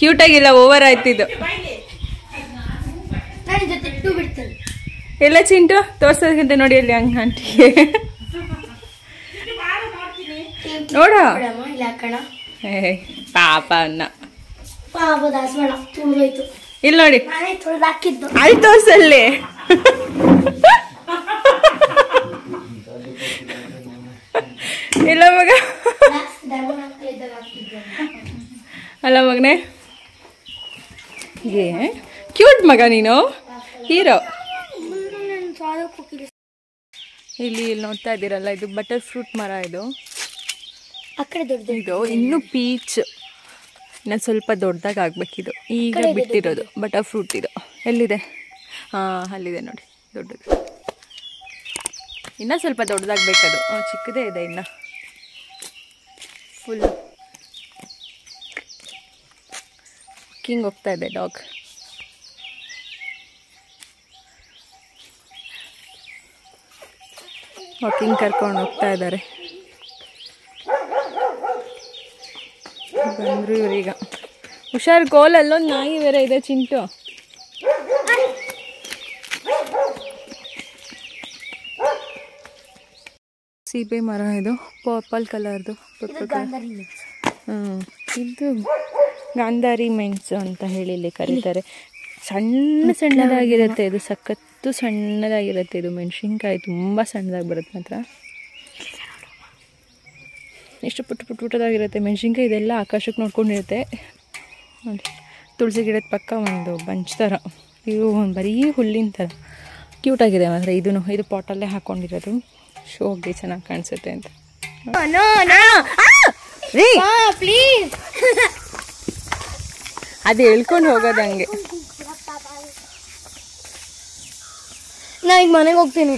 cute ಆಗಿಲ್ಲ over ಆಯ್ತಿದ್ದು ನನ್ನ ಜೊತೆ ಟೂ ಬಿಡ್ತೀನಿ ಎಲ್ಲ ಚಿಂಟು ತೋರ್ಸೋದಕ್ಕಿಂತ ನೋಡಿ ಅಲ್ಲಿ ಹಂಗ ಆಂಟಿಗೆ ನೋಡ ಬಿಡಮ್ಮ ಇಲ್ಲ ಹಾಕೋಣ ಏ ಪಾಪ ಅನ್ನ ಪಾಪ ದಾಸವಾಳ ತುಳಿದೋಯ್ತು ಇಲ್ಲಿ ನೋಡಿ ನಾನೇ ತುಳಿದು ಹಾಕಿದ್ದು ಅಲ್ಲಿ ತೋರ್ಸಲ್ಲಿ ಇಲ್ಲ ಮಗ ಧರ್ಮನ ಇದ್ದಾಗ ಹಾಕಿದ್ದು ಅಲ್ಲ ಮಗನೇ ಏ ಕ್ಯೂಟ್ ಮಗ ನೀನು ಹೀರೋ ನಾನು ಸಾಲಕ್ಕೆ ಹೋಗಿದ್ದೆ ಇಲ್ಲಿ ಇಲ್ಲಿ ನೋಡ್ತಾ ಇದ್ದೀರಲ್ಲ ಇದು ಬಟರ್ ಫ್ರೂಟ್ ಮರ ಇದು ಆ ಕಡೆ ದೊಡ್ಡದು ಇದು ಇನ್ನು ಪೀಚ್ ಇನ್ನು ಸ್ವಲ್ಪ ದೊಡ್ಡದಾಗಿ ಆಗ್ಬೇಕಿದು ಈಗ ಕಡೆ ಇದೆ ಬಿಟ್ಟಿರೋದು ಬಟರ್ ಫ್ರೂಟ್ ಇದು ಎಲ್ಲಿದೆ ಹಾಂ ಅಲ್ಲಿದೆ ನೋಡಿ ದೊಡ್ಡದು ಇನ್ನೂ ಸ್ವಲ್ಪ ದೊಡ್ಡದಾಗಬೇಕದು ಚಿಕ್ಕದೇ ಇದೆ ಇನ್ನು ಫುಲ್ ಕಿಂಗ್ ಹೋಗ್ತಾ ಇದೆ ಡಾಗ್ ವಾಕಿಂಗ್ ಕರ್ಕೊಂಡು ಹೋಗ್ತಾ ಇದ್ದಾರೆ ಬಂದ್ರು ಇವ್ರೀಗ ಹುಷಾರ್ ಕೋಲ್ ಅಲ್ಲೊಂದು ನಾಯಿ ಬೇರೆ ಇದೆ ಚಿಂಟು ಸೀಬೆ ಮರ ಇದು ಪರ್ಪಲ್ ಕಲರ್ದು ಪರ್ಪಲ್ ಕಲರ್ ಗಾಂಧಾರಿ ಮಿಕ್ಸ್ ಹ್ಞೂ ಇದು ಗಾಂಧಾರಿ ಮೆಣಸು ಅಂತ ಹೇಳಿ ಇಲ್ಲಿ ಕರೀತಾರೆ ಸಣ್ಣ ಸಣ್ಣದಾಗಿರುತ್ತೆ ಇದು ಸಖತ್ತು ಸಣ್ಣದಾಗಿರುತ್ತೆ ಇದು ಮೆಣಸಿನ್ಕಾಯಿ ತುಂಬ ಸಣ್ಣದಾಗಿ ಬರುತ್ತೆ ಮಾತ್ರ ಎಷ್ಟು ಪುಟ್ಟ ಪುಟ್ಟ ಪುಟ್ಟದಾಗಿರುತ್ತೆ ಮೆಣಸಿನ್ಕಾಯಿ ಇದೆಲ್ಲ ಆಕಾಶಕ್ಕೆ ನೋಡ್ಕೊಂಡಿರುತ್ತೆ ನೋಡಿ ತುಳಸಿ ಗಿಡದ ಪಕ್ಕ ಒಂದು ಬಂಚ್ ಥರ ಇದು ಒಂದು ಬರೀ ಹುಲ್ಲಿನ ಥರ ಕ್ಯೂಟಾಗಿದೆ ಮಾತ್ರ ಇದೂ ಇದು ಪಾಟಲ್ಲೇ ಹಾಕ್ಕೊಂಡಿರೋದು ಶೋಗೆ ಚೆನ್ನಾಗಿ ಕಾಣಿಸುತ್ತೆ ಅಂತ ರೀ ಪ್ಲೀಸ್ ಅದು ಹೇಳ್ಕೊಂಡು ಹೋಗೋದು ಹಂಗೆ ನಾ ಈಗ ಮನೆಗೆ ಹೋಗ್ತೀನಿ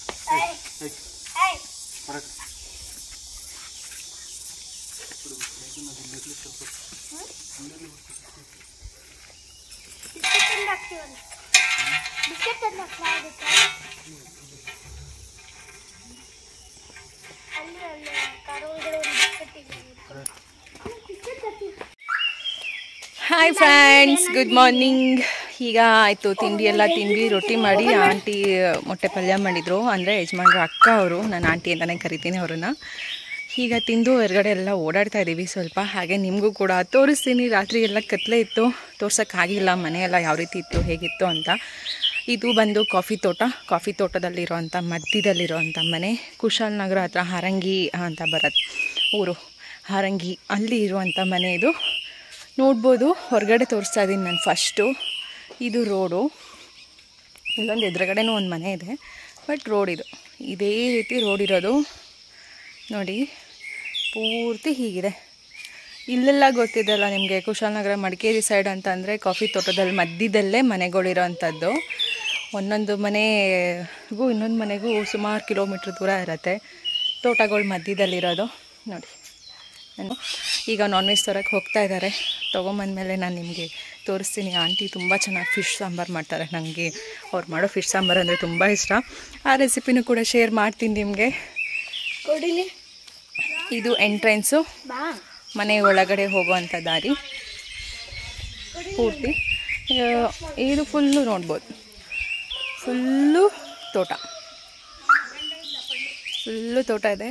ಹಾಯ್ ಫ್ರೆಂಡ್ಸ್ ಗುಡ್ ಮಾರ್ನಿಂಗ್ ಈಗ ಆಯಿತು ತಿಂಡಿ ಎಲ್ಲ ತಿಂದ್ವಿ ರೊಟ್ಟಿ ಮಾಡಿ ಆಂಟಿ ಮೊಟ್ಟೆ ಪಲ್ಯ ಮಾಡಿದರು ಅಂದರೆ ಯಜಮಾನ್ರ ಅಕ್ಕ ಅವರು ನಾನು ಆಂಟಿ ಅಂತಲೇ ಕರಿತೀನಿ ಅವ್ರನ್ನ ಈಗ ತಿಂದು ಹೊರಗಡೆ ಎಲ್ಲ ಓಡಾಡ್ತಾ ಇದ್ದೀವಿ ಸ್ವಲ್ಪ ಹಾಗೆ ನಿಮಗೂ ಕೂಡ ತೋರಿಸ್ತೀನಿ ರಾತ್ರಿ ಎಲ್ಲ ಕತ್ಲೆ ಇತ್ತು ತೋರ್ಸೋಕ್ಕಾಗಿಲ್ಲ ಮನೆಯೆಲ್ಲ ಯಾವ ರೀತಿ ಇತ್ತು ಹೇಗಿತ್ತು ಅಂತ ಇದು ಬಂದು ಕಾಫಿ ತೋಟ ಕಾಫಿ ತೋಟದಲ್ಲಿರುವಂಥ ಮಧ್ಯದಲ್ಲಿರುವಂಥ ಮನೆ ಕುಶಾಲ್ ನಗರ ಹತ್ರ ಹಾರಂಗಿ ಅಂತ ಬರುತ್ತೆ ಊರು ಹಾರಂಗಿ ಅಲ್ಲಿ ಇರುವಂಥ ಮನೆ ಇದು ನೋಡ್ಬೋದು ಹೊರಗಡೆ ತೋರಿಸ್ತಾ ಇದ್ದೀನಿ ನಾನು ಫಸ್ಟು ಇದು ರೋಡು ಇಲ್ಲೊಂದು ಎದುರುಗಡೆನೂ ಒಂದು ಮನೆ ಇದೆ ಬಟ್ ರೋಡ್ ಇದು ಇದೇ ರೀತಿ ರೋಡ್ ಇರೋದು ನೋಡಿ ಪೂರ್ತಿ ಹೀಗಿದೆ ಇಲ್ಲೆಲ್ಲ ಗೊತ್ತಿದೆಲ್ಲ ನಿಮಗೆ ಕುಶಾಲನಗರ ಮಡಿಕೇರಿ ಸೈಡ್ ಅಂತ ಅಂದರೆ ಕಾಫಿ ತೋಟದಲ್ಲಿ ಮಧ್ಯದಲ್ಲೇ ಮನೆಗಳಿರೋ ಅಂಥದ್ದು ಒಂದೊಂದು ಮನೆಗೂ ಇನ್ನೊಂದು ಮನೆಗೂ ಸುಮಾರು ಕಿಲೋಮೀಟ್ರ್ ದೂರ ಇರುತ್ತೆ ತೋಟಗಳ ಮಧ್ಯದಲ್ಲಿರೋದು ನೋಡಿ ನಾನು ಈಗ ನಾನ್ ವೆಜ್ ತರಕ್ಕೆ ಹೋಗ್ತಾ ಇದ್ದಾರೆ ತೊಗೊಂಬಂದಮೇಲೆ ನಾನು ನಿಮಗೆ ತೋರಿಸ್ತೀನಿ ಆಂಟಿ ತುಂಬ ಚೆನ್ನಾಗಿ ಫಿಶ್ ಸಾಂಬಾರು ಮಾಡ್ತಾರೆ ನನಗೆ ಅವ್ರು ಮಾಡೋ ಫಿಶ್ ಸಾಂಬಾರು ಅಂದರೆ ತುಂಬ ಇಷ್ಟ ಆ ರೆಸಿಪಿನೂ ಕೂಡ ಶೇರ್ ಮಾಡ್ತೀನಿ ನಿಮಗೆ ಕೊಡಿಲಿ ಇದು ಎಂಟ್ರೆನ್ಸು ಬಾ ಮನೆ ಒಳಗಡೆ ಹೋಗುವಂಥ ದಾರಿ ಪೂರ್ತಿ ಆ, ಇದು ಫುಲ್ಲು ನೋಡ್ಬೋದು ಫುಲ್ಲು ತೋಟ ಫುಲ್ಲು ತೋಟ ಇದೆ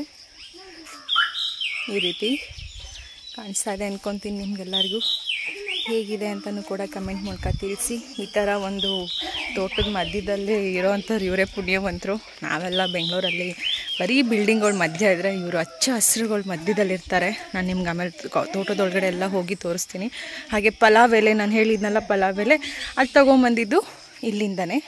ಈ ರೀತಿ ಕಾಣಿಸ್ತಾ ಇದೆ ಅಂದ್ಕೊತೀನಿ ನಿಮ್ಗೆಲ್ಲರಿಗೂ ಹೇಗಿದೆ ಅಂತಲೂ ಕೂಡ ಕಮೆಂಟ್ ಮೂಲಕ ತಿಳಿಸಿ ಈ ಥರ ಒಂದು ತೋಟದ ಮಧ್ಯದಲ್ಲಿ ಇರೋವಂಥವ್ರು ಇವರೇ ಪುಣ್ಯವಂತರು ನಾವೆಲ್ಲ ಬೆಂಗಳೂರಲ್ಲಿ ಬರೀ ಬಿಲ್ಡಿಂಗ್ಗಳ ಮಧ್ಯ ಇದ್ದರೆ ಇವರು ಹಚ್ಚ ಹಸಿರುಗಳ ಮಧ್ಯದಲ್ಲಿರ್ತಾರೆ ನಾನು ನಿಮ್ಗೆ ಆಮೇಲೆ ಕ- ತೋಟದೊಳಗಡೆ ಎಲ್ಲ ಹೋಗಿ ತೋರಿಸ್ತೀನಿ ಹಾಗೆ ಪಲಾವ್ ಎಲೆ ನಾನು ಹೇಳಿದ್ನಲ್ಲ ಪಲಾವ್ ಎಲೆ ಅದು ತೊಗೊಂಬಂದಿದ್ದು ಇಲ್ಲಿಂದನೇ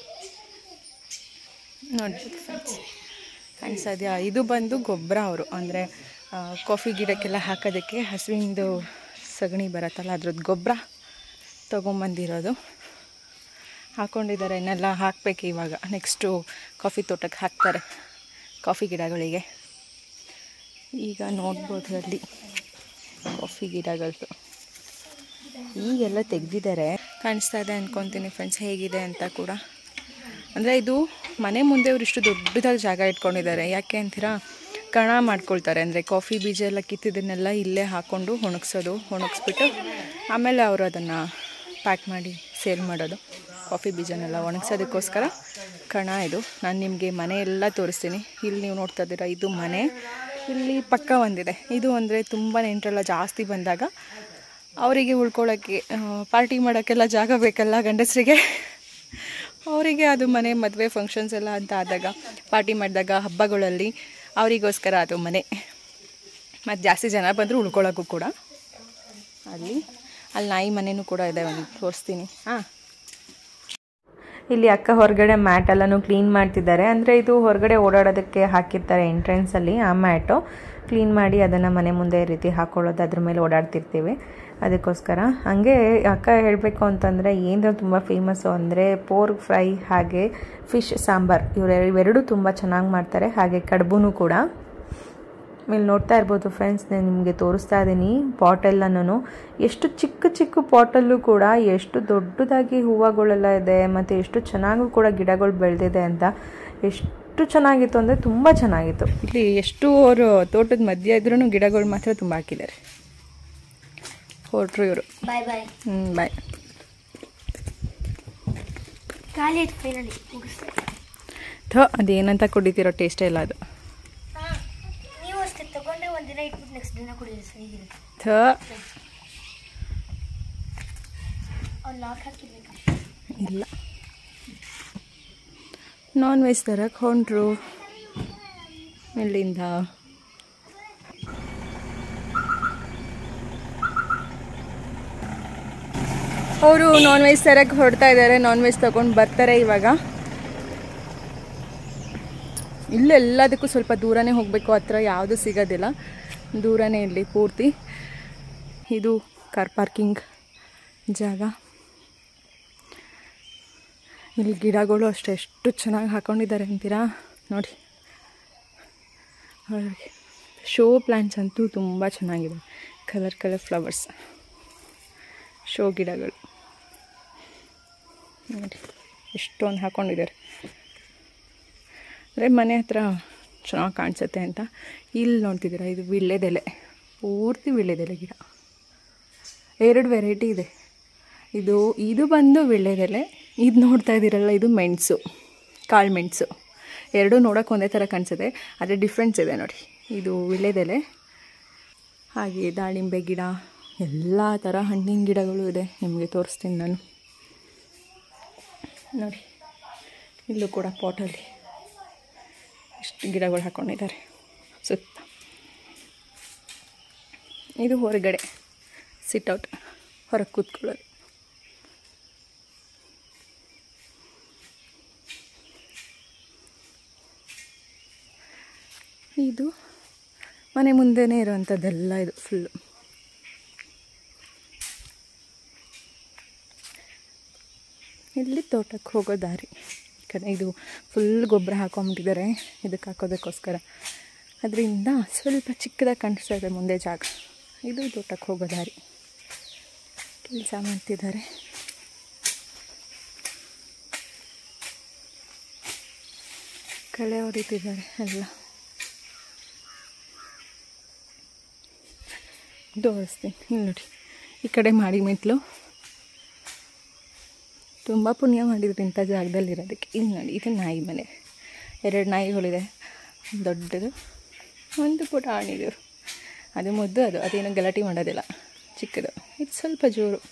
ನೋಡಿ ಫ್ರೆಂಡ್ಸ್ ಕಾಣಿಸ್ತಾ ಇದೆಯಾ ಇದು ಬಂದು ಗೊಬ್ಬರ ಅವರು ಅಂದರೆ ಕಾಫಿ ಗಿಡಕ್ಕೆಲ್ಲ ಹಾಕೋದಕ್ಕೆ ಹಸುವಿಂದು ಸಗಣಿ ಬರುತ್ತಲ್ಲ ಅದ್ರದ್ದು ಗೊಬ್ಬರ ತೊಗೊಂಬಂದಿರೋದು ಹಾಕ್ಕೊಂಡಿದ್ದಾರೆ ಇನ್ನೆಲ್ಲ ಹಾಕಬೇಕು ಇವಾಗ ನೆಕ್ಸ್ಟು ಕಾಫಿ ತೋಟಕ್ಕೆ ಹಾಕ್ತಾರೆ ಕಾಫಿ ಗಿಡಗಳಿಗೆ ಈಗ ನೋಡ್ಬೋದು ಅಲ್ಲಿ ಕಾಫಿ ಗಿಡಗಳದ್ದು ಈಗೆಲ್ಲ ತೆಗ್ದಿದ್ದಾರೆ ಕಾಣಿಸ್ತಾ ಇದೆ ಅಂದ್ಕೊತೀನಿ ಫ್ರೆಂಡ್ಸ್ ಹೇಗಿದೆ ಅಂತ ಕೂಡ ಅಂದರೆ ಇದು ಮನೆ ಮುಂದೆ ಇವರು ಇಷ್ಟು ದೊಡ್ಡದಾಗಿ ಜಾಗ ಇಟ್ಕೊಂಡಿದ್ದಾರೆ ಯಾಕೆ ಅಂತೀರಾ ಕಣ ಮಾಡ್ಕೊಳ್ತಾರೆ ಅಂದರೆ ಕಾಫಿ ಬೀಜ ಎಲ್ಲ ಕಿತ್ತಿದ್ದನ್ನೆಲ್ಲ ಇಲ್ಲೇ ಹಾಕ್ಕೊಂಡು ಒಣಗಿಸೋದು ಒಣಗಿಸ್ಬಿಟ್ಟು ಆಮೇಲೆ ಅವರು ಅದನ್ನು ಪ್ಯಾಕ್ ಮಾಡಿ ಸೇಲ್ ಮಾಡೋದು ಕಾಫಿ ಬೀಜನೆಲ್ಲ ಒಣಗ್ಸೋದಕ್ಕೋಸ್ಕರ ಕಣ ಇದು ನಾನು ನಿಮಗೆ ಮನೆ ಎಲ್ಲ ತೋರಿಸ್ತೀನಿ ಇಲ್ಲಿ ನೀವು ನೋಡ್ತಾ ಇದ್ದೀರಾ ಇದು ಮನೆ ಇಲ್ಲಿ ಪಕ್ಕ ಒಂದಿದೆ ಇದು ಅಂದರೆ ತುಂಬ ನೆಂಟರೆಲ್ಲ ಜಾಸ್ತಿ ಬಂದಾಗ ಅವರಿಗೆ ಉಳ್ಕೊಳ್ಳೋಕ್ಕೆ ಪಾರ್ಟಿ ಮಾಡೋಕ್ಕೆಲ್ಲ ಜಾಗ ಬೇಕಲ್ಲ ಗಂಡಸರಿಗೆ ಅವರಿಗೆ ಅದು ಮನೆ ಮದುವೆ ಫಂಕ್ಷನ್ಸ್ ಎಲ್ಲ ಅಂತ ಆದಾಗ ಪಾರ್ಟಿ ಮಾಡಿದಾಗ ಹಬ್ಬಗಳಲ್ಲಿ ಅವರಿಗೋಸ್ಕರ ಅದು ಮನೆ ಮತ್ತು ಜಾಸ್ತಿ ಜನ ಬಂದರೂ ಉಳ್ಕೊಳ್ಳೋಕ್ಕೂ ಕೂಡ ಅಲ್ಲಿ ಅಲ್ಲಿ ನಾಯಿ ಮನೆಯೂ ಕೂಡ ಇದೆ ಒಂದು ತೋರಿಸ್ತೀನಿ ಹಾಂ ಇಲ್ಲಿ ಅಕ್ಕ ಹೊರಗಡೆ ಮ್ಯಾಟ್ ಎಲ್ಲನೂ ಕ್ಲೀನ್ ಮಾಡ್ತಿದ್ದಾರೆ ಅಂದರೆ ಇದು ಹೊರಗಡೆ ಓಡಾಡೋದಕ್ಕೆ ಹಾಕಿರ್ತಾರೆ ಎಂಟ್ರೆನ್ಸಲ್ಲಿ ಆ ಮ್ಯಾಟು ಕ್ಲೀನ್ ಮಾಡಿ ಅದನ್ನು ಮನೆ ಮುಂದೆ ಈ ರೀತಿ ಹಾಕೊಳ್ಳೋದು ಅದ್ರ ಮೇಲೆ ಓಡಾಡ್ತಿರ್ತೀವಿ ಅದಕ್ಕೋಸ್ಕರ ಹಾಗೆ ಅಕ್ಕ ಹೇಳಬೇಕು ಅಂತಂದರೆ ಏನು ತುಂಬ ಫೇಮಸ್ಸು ಅಂದರೆ ಪೋರ್ಕ್ ಫ್ರೈ ಹಾಗೆ ಫಿಶ್ ಸಾಂಬಾರ್ ಇವರು ಇವೆರಡೂ ತುಂಬ ಚೆನ್ನಾಗಿ ಮಾಡ್ತಾರೆ ಹಾಗೆ ಕಡುಬು ಕೂಡ ಇಲ್ಲಿ ನೋಡ್ತಾ ಇರ್ಬೋದು ಫ್ರೆಂಡ್ಸ್ ನಾನು ನಿಮಗೆ ತೋರಿಸ್ತಾ ಇದ್ದೀನಿ ಪಾಟೆಲ್ಲನೂ ಎಷ್ಟು ಚಿಕ್ಕ ಚಿಕ್ಕ ಪಾಟಲ್ಲೂ ಕೂಡ ಎಷ್ಟು ದೊಡ್ಡದಾಗಿ ಹೂವುಗಳೆಲ್ಲ ಇದೆ ಮತ್ತು ಎಷ್ಟು ಚೆನ್ನಾಗೂ ಕೂಡ ಗಿಡಗಳು ಬೆಳೆದಿದೆ ಅಂತ ಎಷ್ಟು ಚೆನ್ನಾಗಿತ್ತು ಅಂದರೆ ತುಂಬ ಚೆನ್ನಾಗಿತ್ತು ಇಲ್ಲಿ ಎಷ್ಟು ಅವರು ತೋಟದ ಮಧ್ಯೆ ಇದ್ರೂ ಗಿಡಗಳು ಮಾತ್ರ ತುಂಬ ಹಾಕಿದ್ದಾರೆ ಹೊರಟ್ರು ಇವರು ಬಾಯ್ ಬಾಯ್ ಹ್ಞೂ ಬಾಯ್ ಖಾಲಿ ಆಯ್ತು ಫೈನಲಿ ಮುಗಿಸ್ತೆ ಥೋ ಅದೇನಂತ ಕುಡಿತಿರೋ ಟೇಸ್ಟೇ ಇಲ್ಲ ಅದು ನೀವು ಅಷ್ಟೇ ತಗೊಂಡೆ ಒಂದಿನ ಇಟ್ಬಿಟ್ಟು ನೆಕ್ಸ್ಟ್ ದಿನ ಕುಡಿಯಿರಿ ಸರಿಗಿರುತ್ತೆ ಥೋ ಅವ್ನು ಲಾಕ್ ಹಾಕಿರ್ಬೇಕಾ ಇಲ್ಲ ನಾನ್ ವೆಜ್ ತರಕ್ಕೆ ಹೊಂಟ್ರು ಇಲ್ಲಿಂದ ಅವರು ನಾನ್ ವೆಜ್ ತರಕ್ಕೆ ಹೊರಡ್ತಾ ಇದ್ದಾರೆ ನಾನ್ ವೆಜ್ ತಗೊಂಡು ಬರ್ತಾರೆ ಇವಾಗ ಇಲ್ಲೂ ಎಲ್ಲದಕ್ಕೂ ಸ್ವಲ್ಪ ದೂರನೇ ಹೋಗಬೇಕು ಹತ್ರ ಯಾವುದು ಸಿಗೋದಿಲ್ಲ ದೂರನೇ ಇಲ್ಲಿ ಪೂರ್ತಿ ಇದು ಕಾರ್ ಪಾರ್ಕಿಂಗ್ ಜಾಗ ಇಲ್ಲಿ ಗಿಡಗಳು ಅಷ್ಟೇ ಎಷ್ಟು ಚೆನ್ನಾಗಿ ಹಾಕೊಂಡಿದ್ದಾರೆ ಅಂತೀರಾ ನೋಡಿ ಹೊರಗೆ ಶೋ ಪ್ಲ್ಯಾಂಟ್ಸ್ ಅಂತೂ ತುಂಬ ಚೆನ್ನಾಗಿದೆ ಕಲರ್ ಕಲರ್ ಫ್ಲವರ್ಸ್ ಶೋ ಗಿಡಗಳು ನೋಡಿ ಎಷ್ಟೊಂದು ಹಾಕ್ಕೊಂಡಿದ್ದಾರೆ ಅಂದರೆ ಮನೆ ಹತ್ರ ಚೆನ್ನಾಗಿ ಕಾಣಿಸುತ್ತೆ ಅಂತ ಇಲ್ಲಿ ನೋಡ್ತಿದ್ದೀರಾ ಇದು ವೀಳ್ಯದೆಲೆ ಪೂರ್ತಿ ವೀಳ್ಯದೆಲೆ ಗಿಡ ಎರಡು ವೆರೈಟಿ ಇದೆ ಇದು ಇದು ಬಂದು ವೀಳ್ಯದೆಲೆ ಇದು ನೋಡ್ತಾ ಇದ್ದೀರಲ್ಲ ಇದು ಮೆಣಸು ಕಾಳು ಮೆಣಸು ಎರಡೂ ನೋಡೋಕೆ ಒಂದೇ ಥರ ಕಾಣಿಸುತ್ತೆ ಆದರೆ ಡಿಫ್ರೆನ್ಸ್ ಇದೆ ನೋಡಿ ಇದು ವೀಳ್ಯದೆಲೆ ಹಾಗೆ ದಾಳಿಂಬೆ ಗಿಡ ಎಲ್ಲ ಥರ ಹಣ್ಣಿನ ಗಿಡಗಳು ಇದೆ ನಿಮಗೆ ತೋರಿಸ್ತೀನಿ ನಾನು ನೋಡಿ ಇಲ್ಲೂ ಕೂಡ ಪಾಟಲ್ಲಿ ಇಷ್ಟು ಗಿಡಗಳು ಹಾಕ್ಕೊಂಡಿದ್ದಾರೆ ಸುತ್ತ ಇದು ಹೊರಗಡೆ ಸಿಟ್ಔಟ್ ಹೊರಗೆ ಕೂತ್ಕೊಳ್ಳೋದು ಇದು ಮನೆ ಮುಂದೆನೇ ಇರುವಂಥದ್ದೆಲ್ಲ ಇದು ಫುಲ್ಲು ಇಲ್ಲಿ ತೋಟಕ್ಕೆ ಹೋಗೋ ದಾರಿ ಈ ಕಡೆ ಇದು ಫುಲ್ ಗೊಬ್ಬರ ಹಾಕೊಂಬಿಟ್ಟಿದ್ದಾರೆ ಇದಕ್ಕೆ ಹಾಕೋದಕ್ಕೋಸ್ಕರ ಅದರಿಂದ ಸ್ವಲ್ಪ ಚಿಕ್ಕದಾಗಿ ಕಾಣಿಸ್ತಾ ಇದೆ ಮುಂದೆ ಜಾಗ ಇದು ತೋಟಕ್ಕೆ ಹೋಗೋ ದಾರಿ ಕೆಲಸ ಮಾಡ್ತಿದ್ದಾರೆ ಕಳೆ ಹೊಡಿತಿದ್ದಾರೆ ಎಲ್ಲ ತೋರಿಸ್ತೀನಿ ಇಲ್ಲಿ ನೋಡಿ ಈ ಕಡೆ ಮಾಡಿ ಮೆಟ್ಲು ತುಂಬ ಪುಣ್ಯ ಮಾಡಿದ್ರು ಇಂಥ ಜಾಗದಲ್ಲಿ ಇರೋದಕ್ಕೆ ಇಲ್ಲಿ ನೋಡಿ ಇದು ನಾಯಿ ಮನೆ ಎರಡು ನಾಯಿಗಳಿದೆ ದೊಡ್ಡದು ಒಂದು ಪುಟ ಆಣಿದು ಅದು ಮುದ್ದು ಅದು ಅದೇನು ಗಲಾಟೆ ಮಾಡೋದಿಲ್ಲ ಚಿಕ್ಕದು ಇದು ಸ್ವಲ್ಪ ಜೋರು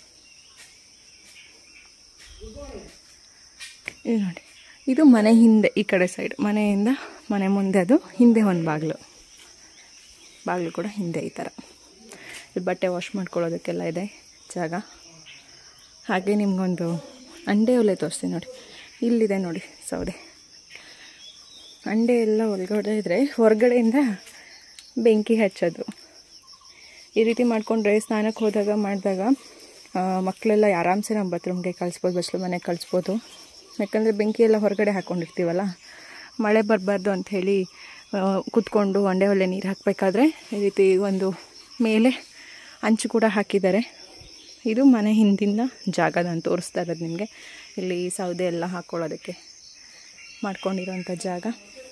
ಇದು ನೋಡಿ ಇದು ಮನೆ ಹಿಂದೆ ಈ ಕಡೆ ಸೈಡ್ ಮನೆಯಿಂದ ಮನೆ ಮುಂದೆ ಅದು ಹಿಂದೆ ಒಂದು ಬಾಗಿಲು ಬಾಗಿಲು ಕೂಡ ಹಿಂದೆ ಈ ಥರ ಇಲ್ಲಿ ಬಟ್ಟೆ ವಾಶ್ ಮಾಡ್ಕೊಳ್ಳೋದಕ್ಕೆಲ್ಲ ಇದೆ ಜಾಗ ಹಾಗೆ ನಿಮಗೊಂದು ಅಂಡೆ ಒಲೆ ತೋರಿಸ್ತೀನಿ ನೋಡಿ ಇಲ್ಲಿದೆ ನೋಡಿ ಸೌದೆ ಅಂಡೆ ಎಲ್ಲ ಒಳಗಡೆ ಇದ್ದರೆ ಹೊರಗಡೆಯಿಂದ ಬೆಂಕಿ ಹಚ್ಚೋದು ಈ ರೀತಿ ಮಾಡಿಕೊಂಡ್ರೆ ಸ್ನಾನಕ್ಕೆ ಹೋದಾಗ ಮಾಡಿದಾಗ ಮಕ್ಕಳೆಲ್ಲ ಆರಾಮ್ಸೆ ನಾವು ಬಾತ್ರೂಮ್ಗೆ ಕಳಿಸ್ಬೋದು ಬಸ್ಲು ಮನೆಗೆ ಕಳಿಸ್ಬೋದು ಯಾಕಂದರೆ ಬೆಂಕಿ ಎಲ್ಲ ಹೊರಗಡೆ ಹಾಕ್ಕೊಂಡಿರ್ತೀವಲ್ಲ ಮಳೆ ಬರಬಾರ್ದು ಅಂಥೇಳಿ ಕೂತ್ಕೊಂಡು ಒಂಡೆ ಒಳ್ಳೆ ನೀರು ಹಾಕಬೇಕಾದ್ರೆ ಈ ರೀತಿ ಒಂದು ಮೇಲೆ ಅಂಚು ಕೂಡ ಹಾಕಿದ್ದಾರೆ ಇದು ಮನೆ ಹಿಂದಿನ ಜಾಗ ನಾನು ತೋರಿಸ್ತಾ ಇರೋದು ನಿಮಗೆ ಇಲ್ಲಿ ಸೌದೆ ಎಲ್ಲ ಹಾಕ್ಕೊಳ್ಳೋದಕ್ಕೆ ಮಾಡ್ಕೊಂಡಿರೋಂಥ ಜಾಗ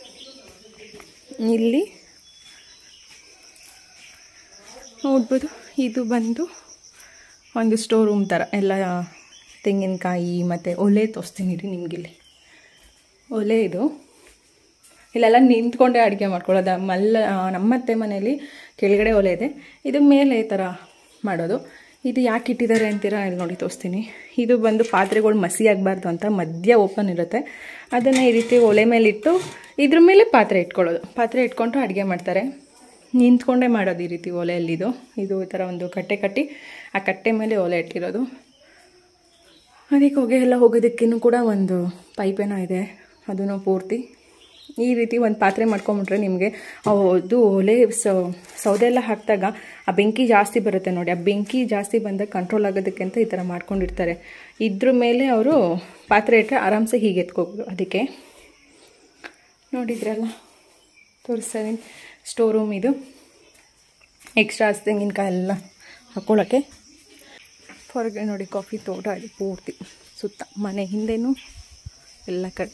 ಇಲ್ಲಿ ನೋಡ್ಬೋದು ಇದು ಬಂದು ಒಂದು ಸ್ಟೋರ್ ರೂಮ್ ಥರ ಎಲ್ಲ ತೆಂಗಿನಕಾಯಿ ಮತ್ತು ಒಲೆ ತೋರಿಸ್ತೀನಿ ರೀ ನಿಮಗಿಲ್ಲಿ ಒಲೆ ಇದು ಇಲ್ಲೆಲ್ಲ ನಿಂತ್ಕೊಂಡೇ ಅಡುಗೆ ಮಾಡ್ಕೊಳ್ಳೋದು ಮಲ್ಲ ನಮ್ಮತ್ತೆ ಮನೇಲಿ ಕೆಳಗಡೆ ಒಲೆ ಇದೆ ಇದು ಮೇಲೆ ಈ ಥರ ಮಾಡೋದು ಇದು ಯಾಕೆ ಇಟ್ಟಿದ್ದಾರೆ ಅಂತೀರಾ ಇಲ್ಲಿ ನೋಡಿ ತೋರಿಸ್ತೀನಿ ಇದು ಬಂದು ಪಾತ್ರೆಗಳು ಮಸಿ ಆಗಬಾರ್ದು ಅಂತ ಮಧ್ಯ ಓಪನ್ ಇರುತ್ತೆ ಅದನ್ನು ಈ ರೀತಿ ಒಲೆ ಮೇಲೆ ಇಟ್ಟು ಇದ್ರ ಮೇಲೆ ಪಾತ್ರೆ ಇಟ್ಕೊಳ್ಳೋದು ಪಾತ್ರೆ ಇಟ್ಕೊಂಡು ಅಡುಗೆ ಮಾಡ್ತಾರೆ ನಿಂತ್ಕೊಂಡೇ ಮಾಡೋದು ಈ ರೀತಿ ಒಲೆಯಲ್ಲಿದು ಇದು ಈ ಥರ ಒಂದು ಕಟ್ಟೆ ಕಟ್ಟಿ ಆ ಕಟ್ಟೆ ಮೇಲೆ ಒಲೆ ಇಟ್ಟಿರೋದು ಅದಕ್ಕೆ ಹೊಗೆ ಎಲ್ಲ ಹೋಗೋದಕ್ಕೇನು ಕೂಡ ಒಂದು ಪೈಪೇನೋ ಇದೆ ಅದನ್ನು ಪೂರ್ತಿ ಈ ರೀತಿ ಒಂದು ಪಾತ್ರೆ ಮಾಡ್ಕೊಂಬಿಟ್ರೆ ನಿಮಗೆ ಅದು ಒಲೆ ಸೌದೆ ಎಲ್ಲ ಹಾಕಿದಾಗ ಆ ಬೆಂಕಿ ಜಾಸ್ತಿ ಬರುತ್ತೆ ನೋಡಿ ಆ ಬೆಂಕಿ ಜಾಸ್ತಿ ಬಂದಾಗ ಕಂಟ್ರೋಲ್ ಆಗೋದಕ್ಕೆ ಅಂತ ಈ ಥರ ಮಾಡ್ಕೊಂಡಿರ್ತಾರೆ ಇದ್ರ ಮೇಲೆ ಅವರು ಪಾತ್ರೆ ಇಟ್ಟರೆ ಆರಾಮ್ಸೆ ಹೀಗೆ ಎತ್ಕೋಬೋದು ಅದಕ್ಕೆ ನೋಡಿದ್ರಲ್ಲ ತೋರಿಸ್ತಾ ಇದೀನಿ ಸ್ಟೋರ್ ರೂಮ್ ಇದು ಎಕ್ಸ್ಟ್ರಾ ತೆಂಗಿನಕಾಯಿ ಎಲ್ಲ ಹಾಕ್ಕೊಳ್ಳೋಕ್ಕೆ ಹೊರಗೆ ನೋಡಿ ಕಾಫಿ ತೋಟ ಇದೆ ಪೂರ್ತಿ ಸುತ್ತ ಮನೆ ಹಿಂದೆನೂ ಎಲ್ಲ ಕಡೆ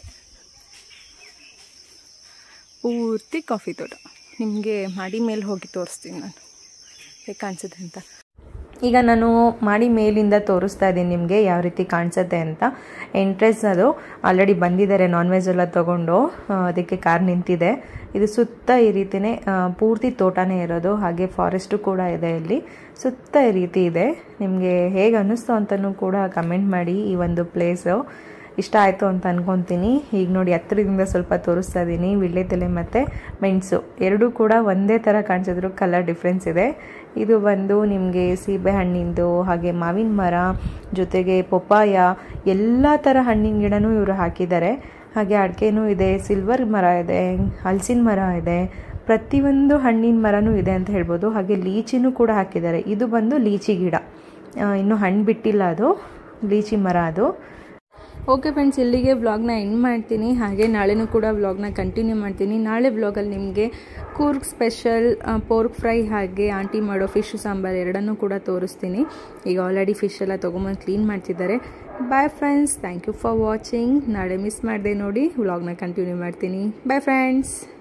ಪೂರ್ತಿ ಕಾಫಿ ತೋಟ ನಿಮಗೆ ಮಾಡಿ ಮೇಲೆ ಹೋಗಿ ತೋರಿಸ್ತೀನಿ ನಾನು ಹೇಗೆ ಕಾಣಿಸುತ್ತೆ ಅಂತ ಈಗ ನಾನು ಮಾಡಿ ಮೇಲಿಂದ ತೋರಿಸ್ತಾ ಇದ್ದೀನಿ ನಿಮಗೆ ಯಾವ ರೀತಿ ಕಾಣಿಸುತ್ತೆ ಅಂತ ಎಂಟ್ರೆನ್ಸ್ ಅದು ಆಲ್ರೆಡಿ ಬಂದಿದ್ದಾರೆ ನಾನ್ ವೆಜ್ ಎಲ್ಲ ತೊಗೊಂಡು ಆ, ಅದಕ್ಕೆ ಕಾರ್ ನಿಂತಿದೆ ಇದು ಸುತ್ತ ಈ ರೀತಿನೇ ಆ, ಪೂರ್ತಿ ತೋಟನೇ ಇರೋದು ಹಾಗೆ ಫಾರೆಸ್ಟು ಕೂಡ ಇದೆ ಇಲ್ಲಿ ಸುತ್ತ ಈ ರೀತಿ ಇದೆ ನಿಮಗೆ ಹೇಗೆ ಅನ್ನಿಸ್ತು ಅಂತಲೂ ಕೂಡ ಕಮೆಂಟ್ ಮಾಡಿ ಈ ಒಂದು ಪ್ಲೇಸು ಇಷ್ಟ ಆಯಿತು ಅಂತ ಅನ್ಕೊತೀನಿ ಈಗ ನೋಡಿ ಹತ್ತಿರದಿಂದ ಸ್ವಲ್ಪ ತೋರಿಸ್ತಾ ಇದ್ದೀನಿ ವಿಳ್ಳೆದೆಲೆ ಮತ್ತು ಮೆಣಸು ಎರಡೂ ಕೂಡ ಒಂದೇ ಥರ ಕಾಣಿಸಿದ್ರು ಕಲರ್ ಡಿಫ್ರೆನ್ಸ್ ಇದೆ ಇದು ಬಂದು ನಿಮಗೆ ಸೀಬೆ ಹಣ್ಣಿಂದು ಹಾಗೆ ಮಾವಿನ ಮರ ಜೊತೆಗೆ ಪಪ್ಪಾಯ ಎಲ್ಲ ಥರ ಹಣ್ಣಿನ ಗಿಡನೂ ಇವರು ಹಾಕಿದ್ದಾರೆ ಹಾಗೆ ಅಡಿಕೆನೂ ಇದೆ ಸಿಲ್ವರ್ ಮರ ಇದೆ ಹಲಸಿನ ಮರ ಇದೆ ಪ್ರತಿಯೊಂದು ಹಣ್ಣಿನ ಮರನೂ ಇದೆ ಅಂತ ಹೇಳ್ಬೋದು ಹಾಗೆ ಲೀಚಿನೂ ಕೂಡ ಹಾಕಿದ್ದಾರೆ ಇದು ಬಂದು ಲೀಚಿ ಗಿಡ ಆ, ಇನ್ನೂ ಹಣ್ಣು ಬಿಟ್ಟಿಲ್ಲ ಅದು ಲೀಚಿ ಮರ ಅದು ಓಕೆ ಫ್ರೆಂಡ್ಸ್ ಇಲ್ಲಿಗೆ ವ್ಲಾಗ್ನ ಎಂಡ್ ಮಾಡ್ತೀನಿ ಹಾಗೆ ನಾಳೆನೂ ಕೂಡ ವ್ಲಾಗ್ನ ಕಂಟಿನ್ಯೂ ಮಾಡ್ತೀನಿ ನಾಳೆ ವ್ಲಾಗಲ್ಲಿ ನಿಮಗೆ ಕೂರ್ಗ್ ಸ್ಪೆಷಲ್ ಪೋರ್ಕ್ ಫ್ರೈ ಹಾಗೆ ಆಂಟಿ ಮಾಡೋ ಫಿಶ್ ಸಾಂಬಾರು ಎರಡನ್ನೂ ಕೂಡ ತೋರಿಸ್ತೀನಿ ಈಗ ಆಲ್ರೆಡಿ ಫಿಶ್ ಎಲ್ಲ ತೊಗೊಂಬಂದು ಕ್ಲೀನ್ ಮಾಡ್ತಿದ್ದಾರೆ bye friends thank you for watching ನಾಳೆ ಮಿಸ್ ಮಾಡಿದೆ ನೋಡಿ ವ್ಲಾಗ್ನ ಕಂಟಿನ್ಯೂ ಮಾಡ್ತೀನಿ ಬಾಯ್ ಫ್ರೆಂಡ್ಸ್